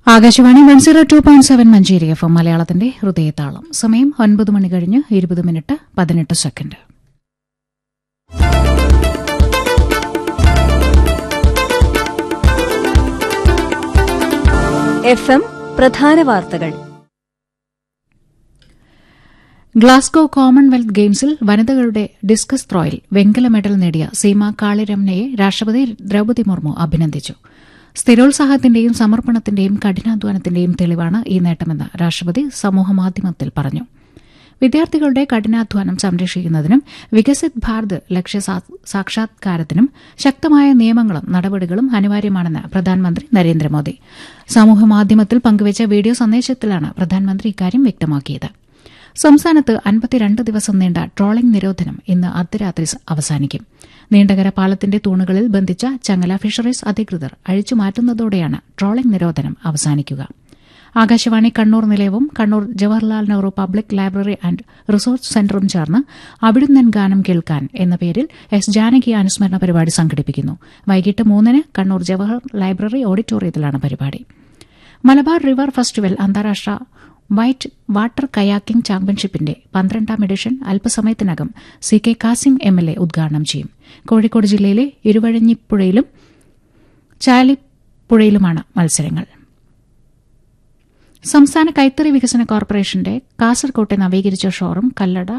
Akashvani one zero two point seven Manjeri F M മലയാളത്തിന്റെ ഹൃദയതാളം സമയം ഒൻപത് മണി കഴിഞ്ഞ് ഇരുപത് മിനിറ്റ് പതിനെട്ട് സെക്കൻഡ് എഫ് എം പ്രധാന വാർത്തകൾ ഗ്ലാസ്ഗോ കോമൺവെൽത്ത് ഗെയിംസിൽ വനിതകളുടെ ഡിസ്കസ് ത്രോയിൽ വെങ്കല മെഡൽ നേടിയ സീമ കാളിരമണയെ രാഷ്ട്രപതി ദ്രൌപതി മുർമു അഭിനന്ദിച്ചു സ്ഥിരോത്സാഹത്തിന്റെയും സമർപ്പണത്തിന്റെയും കഠിനാധ്വാനത്തിന്റെയും തെളിവാണ് ഈ നേട്ടമെന്ന് രാഷ്ട്രപതി സമൂഹമാധ്യമത്തിൽ പറഞ്ഞു വിദ്യാർത്ഥികളുടെ കഠിനാധ്വാനം സംരക്ഷിക്കുന്നതിനും വികസിത് ഭാരത് ലക്ഷ്യ സാക്ഷാത്കാരത്തിനും ശക്തമായ നിയമങ്ങളും നടപടികളും അനിവാര്യമാണെന്ന് പ്രധാനമന്ത്രി നരേന്ദ്രമോദി സമൂഹമാധ്യമത്തിൽ പങ്കുവച്ച വീഡിയോ സന്ദേശത്തിലാണ് പ്രധാനമന്ത്രി ഇക്കാര്യം വ്യക്തമാക്കിയത് സംസ്ഥാനത്ത് അൻപത്തിരണ്ട് ദിവസം നീണ്ട ട്രോളിംഗ് നിരോധനം ഇന്ന് അർദ്ധരാത്രി അവസാനിക്കും നീണ്ടകര പാലത്തിന്റെ തൂണുകളിൽ ബന്ധിച്ച ചങ്ങല ഫിഷറീസ് അധികൃതർ അഴിച്ചുമാറ്റുന്നതോടെയാണ് ട്രോളിംഗ് നിരോധനം അവസാനിക്കുക ആകാശവാണി കണ്ണൂർ നിലയവും Kannur Jawaharlal Nehru public library and research സെന്ററും ചേർന്ന് അവിടുന്നൻ ഗാനം കേൾക്കാൻ എന്ന പേരിൽ എസ് ജാനകി അനുസ്മരണ പരിപാടി സംഘടിപ്പിക്കുന്നു വൈകിട്ട് മൂന്നിന് കണ്ണൂർ ജവഹർ ലൈബ്രറി ഓഡിറ്റോറിയത്തിലാണ് പരിപാടി മലബാർ റിവർ ഫെസ്റ്റിവൽ അന്താരാഷ്ട്ര വൈറ്റ് വാട്ടർ കയാക്കിംഗ് ചാമ്പ്യൻഷിപ്പിന്റെ പന്ത്രണ്ടാം എഡിഷൻ അല്പസമയത്തിനകം C K Kasim M L A ഉദ്ഘാടനം ചെയ്യും കോഴിക്കോട് ജില്ലയിലെ ഇരുവഴഞ്ഞിപ്പുഴയിലും ചാലിപ്പുഴയിലുമാണ് മത്സരങ്ങൾ സംസ്ഥാന കൈത്തറി വികസന കോർപ്പറേഷന്റെ കാസർകോട്ടെ നവീകരിച്ച showroom Kallada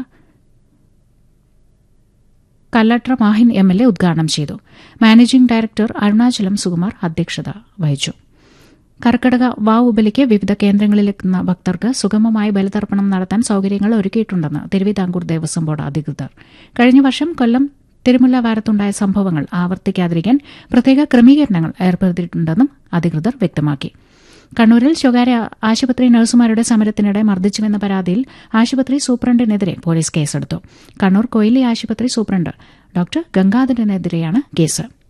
Kallatra Mahin M L A ഉദ്ഘാടനം ചെയ്തു മാനേജിംഗ് ഡയറക്ടർ അരുണാചലം സുകുമാർ അധ്യക്ഷത വഹിച്ചു കർക്കടക വാവുബലിക്ക് വിവിധ കേന്ദ്രങ്ങളിലെത്തുന്ന ഭക്തർക്ക് സുഗമമായി ബലിതർപ്പണം നടത്താൻ സൌകര്യങ്ങൾ ഒരുക്കിയിട്ടുണ്ടെന്ന് തിരുവിതാംകൂർ ദേവസ്വം ബോർഡ് അധികൃതർ കഴിഞ്ഞ വർഷം കൊല്ലം തിരുമുല്ല വാരത്തുണ്ടായ സംഭവങ്ങൾ ആവർത്തിക്കാതിരിക്കാൻ പ്രത്യേക ക്രമീകരണങ്ങൾ ഏർപ്പെടുത്തിയിട്ടുണ്ടെന്നും അധികൃതർ വ്യക്തമാക്കി കണ്ണൂരിൽ സ്വകാര്യ ആശുപത്രി നഴ്സുമാരുടെ സമരത്തിനിടെ മർദ്ദിച്ചുവെന്ന പരാതിയിൽ ആശുപത്രി സൂപ്രണ്ടിനെതിരെ പോലീസ് കേസെടുത്തു കണ്ണൂർ കൊയിലി ആശുപത്രി സൂപ്രണ്ട് ഡോക്ടർ ഗംഗാധരനെതിരെയാണ് കേസ്